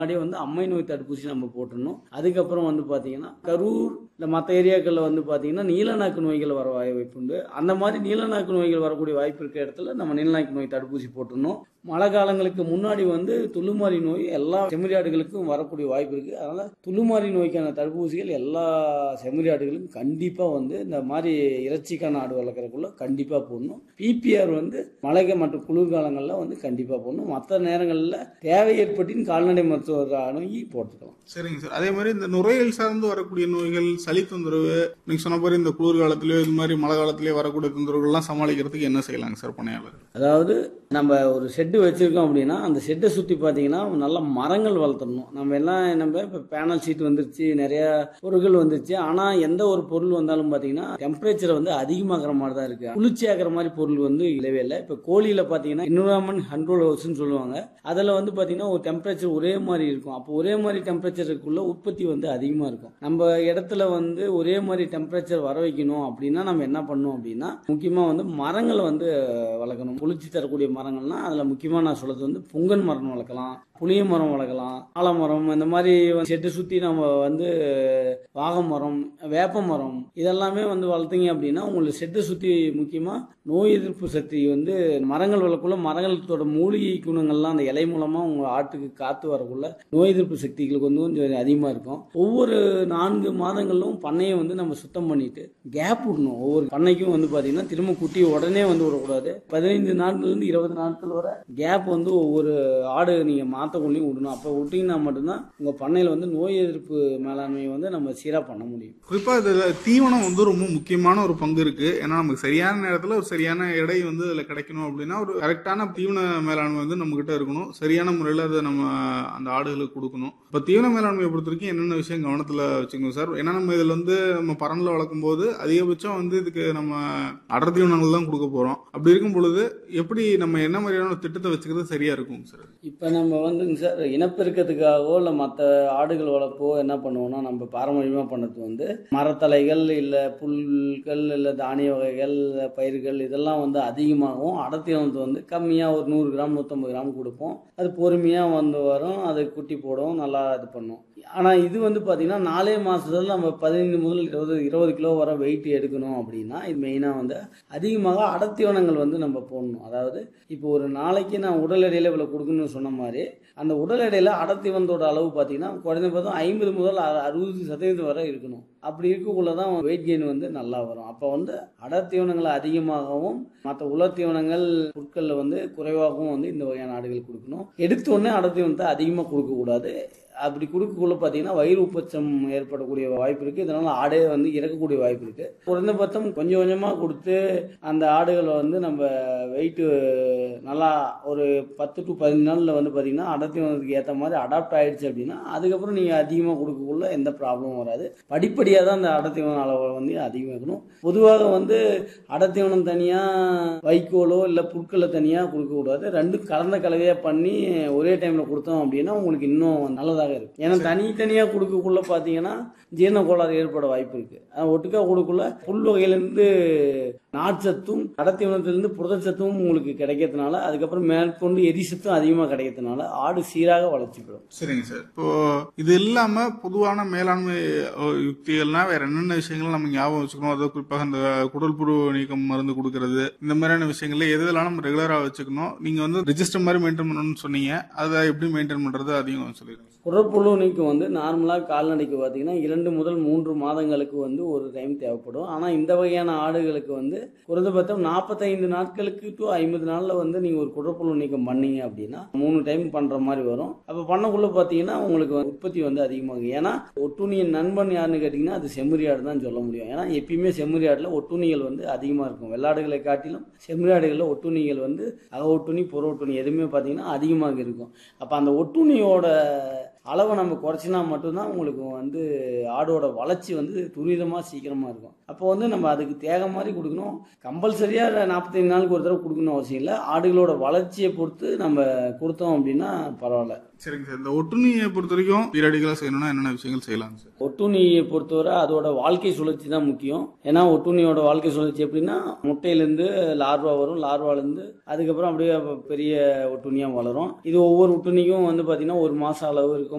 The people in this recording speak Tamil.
முன்னாடி வந்து அம்மை நோய் தடுப்பூசி நம்ம போட்டுடணும் அதுக்கப்புறம் வந்து பார்த்தீங்கன்னா கரூர் இல்லை மற்ற ஏரியாக்களில் வந்து பார்த்தீங்கன்னா நீலநாக்கு நோய்கள் வர வாய்ப்பு உண்டு அந்த மாதிரி நீலநாக்கு நோய்கள் வரக்கூடிய வாய்ப்பு இருக்க இடத்துல நம்ம நீலநாக்கு நோய் தடுப்பூசி போட்டுடணும் மழை காலங்களுக்கு முன்னாடி வந்து துளுமாரி நோய் எல்லா செம்மறியாடுகளுக்கும் வரக்கூடிய வாய்ப்பு இருக்குது அதனால் துளுமாரி நோய்க்கான தடுப்பூசிகள் எல்லா செம்மறியாடுகளுக்கும் கண்டிப்பாக வந்து இந்த மாதிரி இறைச்சிக்கான ஆடு வளர்க்குறக்குள்ள கண்டிப்பாக போடணும் பிபிஆர் வந்து மழை மற்றும் குளிர்காலங்களில் வந்து கண்டிப்பாக போடணும் மற்ற நேரங்களில் தேவை ஏற்பட்டின் கால்நடை மருத்துவர் அணுகி போட்டுக்கலாம் சரிங்க சார் அதே மாதிரி இந்த நுரையீரல் சார்ந்து வரக்கூடிய நோய்கள் சளி தொந்தரவு நீங்க சொன்ன மாதிரி இந்த குளிர் காலத்திலயோ இது மாதிரி மழை காலத்திலயோ வரக்கூடிய தொந்தரவுகள்லாம் சமாளிக்கிறதுக்கு என்ன செய்யலாங்க சார் பணியாளர் அதாவது நம்ம ஒரு ஷெட்டு வச்சிருக்கோம் அப்படின்னா அந்த ஷெட்டை சுற்றி பார்த்தீங்கன்னா நல்ல மரங்கள் வளர்த்தணும் நம்ம எல்லாம் நம்ம இப்போ பேனல் ஷீட் வந்துருச்சு நிறைய பொருட்கள் வந்துருச்சு ஆனால் எந்த ஒரு பொருள் வந்தாலும் பார்த்தீங்கன்னா டெம்பரேச்சர் வந்து அதிகமாகிற மாதிரி தான் இருக்கு குளிர்ச்சி ஆகிற மாதிரி பொருள் வந்து இல்லவே இல்லை இப்போ கோழியில் பார்த்தீங்கன்னா என்விரான்மெண்ட் கண்ட்ரோல் ஹவுஸ்னு சொல்லுவாங்க அதில் வந்து பார்த்தீங்கன்னா ஒரு டெம்பரேச்சர் ஒரே மாதிரி இருக்கும் அப்போ ஒரே மாதிரி டெம்பரேச்சருக்குள்ள உற்பத்தி வந்து அதிகமாக இருக்கும் நம்ம இடத்துல வந்து ஒரே மாதிரி டெம்பரேச்சர் வர வைக்கணும் அப்படின்னா நம்ம என்ன பண்ணணும் அப்படின்னா முக்கியமாக வந்து மரங்களை வந்து வளர்க்கணும் குளிர்ச்சி தரக்கூடிய மரங்கள்னா அதில் முக்கியமாக நான் சொல்றது வந்து புங்கன் மரம் வளர்க்கலாம் புளிய மரம் வளர்க்கலாம் ஆலமரம் இந்த மாதிரி செட்டு சுற்றி நம்ம வந்து வாகை மரம் வேப்ப மரம் இதெல்லாமே வந்து வளர்த்தீங்க அப்படின்னா உங்களுக்கு செட்டை சுற்றி முக்கியமாக நோய் எதிர்ப்பு சக்தி வந்து மரங்கள் வளர்க்குள்ள மரங்களோட மூலிகை குணங்கள்லாம் அந்த இலை மூலமாக உங்கள் ஆட்டுக்கு காற்று வரக்குள்ள நோய் எதிர்ப்பு சக்திகளுக்கு வந்து கொஞ்சம் அதிகமாக இருக்கும் ஒவ்வொரு நான்கு மாதங்களிலும் பண்ணையை வந்து நம்ம சுத்தம் பண்ணிட்டு கேப் விடணும் ஒவ்வொரு பண்ணைக்கும் வந்து பார்த்தீங்கன்னா திரும்ப குட்டி உடனே வந்து விடக்கூடாது பதினைந்து நாட்கள்லேருந்து இருபது நாட்கள் வரை கேப் வந்து ஒவ்வொரு ஆடு நீங்கள் மாற்றக்குள்ளேயும் விடணும் அப்போ விட்டீங்கன்னா மட்டும்தான் உங்கள் பண்ணையில் வந்து நோய் எதிர்ப்பு மேலாண்மையை வந்து நம்ம சீராக பண்ண முடியும் குறிப்பா இதுல தீவனம் வந்து ரொம்ப முக்கியமான ஒரு பங்கு இருக்கு ஏன்னா நமக்கு சரியான நேரத்துல ஒரு சரியான எடை வந்து அதுல கிடைக்கணும் அப்படின்னா ஒரு கரெக்டான தீவன மேலாண்மை வந்து நம்ம கிட்ட இருக்கணும் சரியான முறையில அதை நம்ம அந்த ஆடுகளுக்கு கொடுக்கணும் இப்ப தீவன மேலாண்மையை பொறுத்த வரைக்கும் என்னென்ன விஷயம் கவனத்துல வச்சுக்கணும் சார் ஏன்னா நம்ம இதுல வந்து நம்ம பரன்ல வளர்க்கும் போது அதிகபட்சம் வந்து இதுக்கு நம்ம அடர் தீவனங்கள் தான் கொடுக்க போறோம் அப்படி இருக்கும் பொழுது எப்படி நம்ம என்ன மாதிரியான ஒரு திட்டத்தை வச்சுக்கிறது சரியா இருக்கும் சார் இப்போ நம்ம வந்துங்க சார் இனப்பெருக்கத்துக்காகவோ இல்லை மற்ற ஆடுகள் வளர்ப்போ என்ன பண்ணுவோம்னா நம்ம பாரம்பரியமாக பண்ணது வந்து மரத்தலைகள் இல்லை புல்கள் இல்லை தானிய வகைகள் இல்ல பயிர்கள் இதெல்லாம் வந்து அதிகமாகவும் அடர்த்தினத்தை வந்து கம்மியாக ஒரு நூறு கிராம் நூற்றம்பது கிராம் கொடுப்போம் அது பொறுமையாக வந்து வரும் அது குட்டி போடும் நல்லா இது பண்ணும் ஆனால் இது வந்து பார்த்திங்கன்னா நாலே மாதத்துல நம்ம பதினைந்து முதல் இருபது இருபது கிலோ வர வெயிட் எடுக்கணும் அப்படின்னா இது மெயினாக வந்து அதிகமாக அடர்த்திவனங்கள் வந்து நம்ம போடணும் அதாவது இப்போ ஒரு நாளைக்கு நான் உடல் எடையில் இவ்வளோ கொடுக்கணும்னு சொன்ன மாதிரி அந்த உடல் எடையில் அடர்த்திவனத்தோட அளவு பார்த்தீங்கன்னா குறைந்தபட்சம் ஐம்பது முதல் அறு- அறுபது சதவீதம் வரை இருக்கணும் அப்படி இருக்கக்குள்ள தான் வெயிட் கெயின் வந்து நல்லா வரும் அப்போ வந்து அடர்த்தீவனங்கள் அதிகமாகவும் மற்ற உலர்த்தீவனங்கள் பொருட்களில் வந்து குறைவாகவும் வந்து இந்த வகையான ஆடுகள் கொடுக்கணும் எடுத்த உடனே அடர்த்தீவனத்தை அதிகமாக கொடுக்கக்கூடாது அப்படி கொடுக்கக்குள்ள பார்த்தீங்கன்னா வயிறு உப்பச்சம் ஏற்படக்கூடிய வாய்ப்பு இருக்குது இதனால் ஆடே வந்து இறக்கக்கூடிய வாய்ப்பு இருக்குது குறைந்தபட்சம் கொஞ்சம் கொஞ்சமாக கொடுத்து அந்த ஆடுகளை வந்து நம்ம வெயிட்டு நல்லா ஒரு பத்து டு பதினஞ்சு நாளில் வந்து பார்த்தீங்கன்னா அடர்த்திவனத்துக்கு ஏற்ற மாதிரி அடாப்ட் ஆயிடுச்சு அப்படின்னா அதுக்கப்புறம் நீங்கள் அதிகமாக கொடுக்கக்குள்ள எந்த ப்ராப்ளமும் வராது படிப்படியாக தான் அந்த அடர்த்திவன அளவு வந்து அதிகமாக்கணும் பொதுவாக வந்து அடர்த்திவனம் தனியாக வைக்கோலோ இல்லை புற்களை தனியாக கொடுக்கக்கூடாது ரெண்டும் கலந்த கலவையாக பண்ணி ஒரே டைமில் கொடுத்தோம் அப்படின்னா உங்களுக்கு இன்னும் நல்லதாக இருக்கும் ஏன்னா தனித்தனியாக கொடுக்கக்குள்ள பார்த்தீங்கன்னா ஜீரண கோளாறு ஏற்பட வாய்ப்பு இருக்குது அது ஒட்டுக்கா கொடுக்கக்குள்ள புல் வகையிலேருந்து நார்ச்சத்தும் அடர்த்திவனத்திலிருந்து புரதச்சத்தும் உங்களுக்கு கிடைக்கிறதுனால அதுக்கப்புறம் மேற்கொண்டு எரிசத்தும் அதிகமாக கிடைக்கிறதுனால ஆடு சீராக வளர்ச்சி பெறும் சரிங்க சார் இப்போ இது இல்லாம பொதுவான மேலாண்மை அஹ், யுக்திகள்னா வேற என்னென்ன விஷயங்கள் நம்ம ஞாபகம் வச்சுக்கணும் அதாவது குறிப்பாக இந்த குடல் புழு நீக்கம் மருந்து கொடுக்கறது இந்த மாதிரியான விஷயங்கள்ல எது எதெல்லாம் நம்ம ரெகுலரா வச்சுக்கணும் நீங்க வந்து ரெஜிஸ்டர் மாதிரி மெயின்டைன் பண்ணணும்னு சொன்னீங்க அதை எப்படி மெயின்டைன் பண்றது அதையும் சொல்லிடுங்க குடற்புழு நீக்கம் வந்து நார்மலாக கால்நடைக்கு பார்த்தீங்கன்னா இரண்டு முதல் மூன்று மாதங்களுக்கு வந்து ஒரு டைம் தேவைப்படும் ஆனால் இந்த வகையான ஆடுகளுக்கு வந்து குறைந்தபட்சம் நாற்பத்தைந்து நாட்களுக்கு டு ஐம்பது நாளில் வந்து நீங்கள் ஒரு குடற்புழு நீக்கம் பண்ணீங்க அப்படின்னா மூணு டைம் பண்ணுற மாதிரி வரும் அப்போ பண்ணக்குள்ள பார்த்தீங்கன்னா உங்களுக்கு வந்து உற்பத்தி வந்து அதிகமாகும் ஏன்னா ஒட்டுண்ணியின் நண்பன் யாருன்னு கேட்டிங்கன்னா அது செம்மறியாடு தான் சொல்ல முடியும் ஏன்னா எப்பயுமே செம்மறியாடில் ஒட்டுண்ணிகள் வந்து அதிகமாக இருக்கும் வெள்ளாடுகளை காட்டிலும் செம்மறியாடுகளில் ஒட்டுண்ணிகள் வந்து அக ஒட்டுண்ணி புற ஒட்டுண்ணி எதுவுமே பார்த்தீங்கன்னா அதிகமாக இருக்கும் அப்போ அந்த ஒட்டுண்ணியோட அளவை நம்ம குறைச்சினா மட்டும்தான் உங்களுக்கு வந்து ஆடோட வளர்ச்சி வந்து துரிதமாக சீக்கிரமாக இருக்கும் அப்போ வந்து நம்ம அதுக்கு தேவை மாதிரி கொடுக்கணும் கம்பல்சரியாக நாற்பத்தைந்து நாளுக்கு ஒரு தடவை கொடுக்கணும் அவசியம் இல்லை ஆடுகளோட வளர்ச்சியை பொறுத்து நம்ம கொடுத்தோம் அப்படின்னா பரவாயில்ல சரிங்க சார் இந்த ஒட்டுண்ணியை பொறுத்த வரைக்கும் பீரியாடிக்கலாக செய்யணும்னா என்னென்ன விஷயங்கள் செய்யலாம் சார் ஒட்டுண்ணியை பொறுத்தவரை அதோட வாழ்க்கை சுழற்சி தான் முக்கியம் ஏன்னா ஒட்டுண்ணியோட வாழ்க்கை சுழற்சி எப்படின்னா முட்டையிலேருந்து லார்வா வரும் லார்வாலேருந்து அதுக்கப்புறம் அப்படியே பெரிய ஒட்டுண்ணியாக வளரும் இது ஒவ்வொரு ஒட்டுண்ணிக்கும் வந்து பார்த்தீங்கன்னா ஒரு மாதம் அளவு இருக்கும்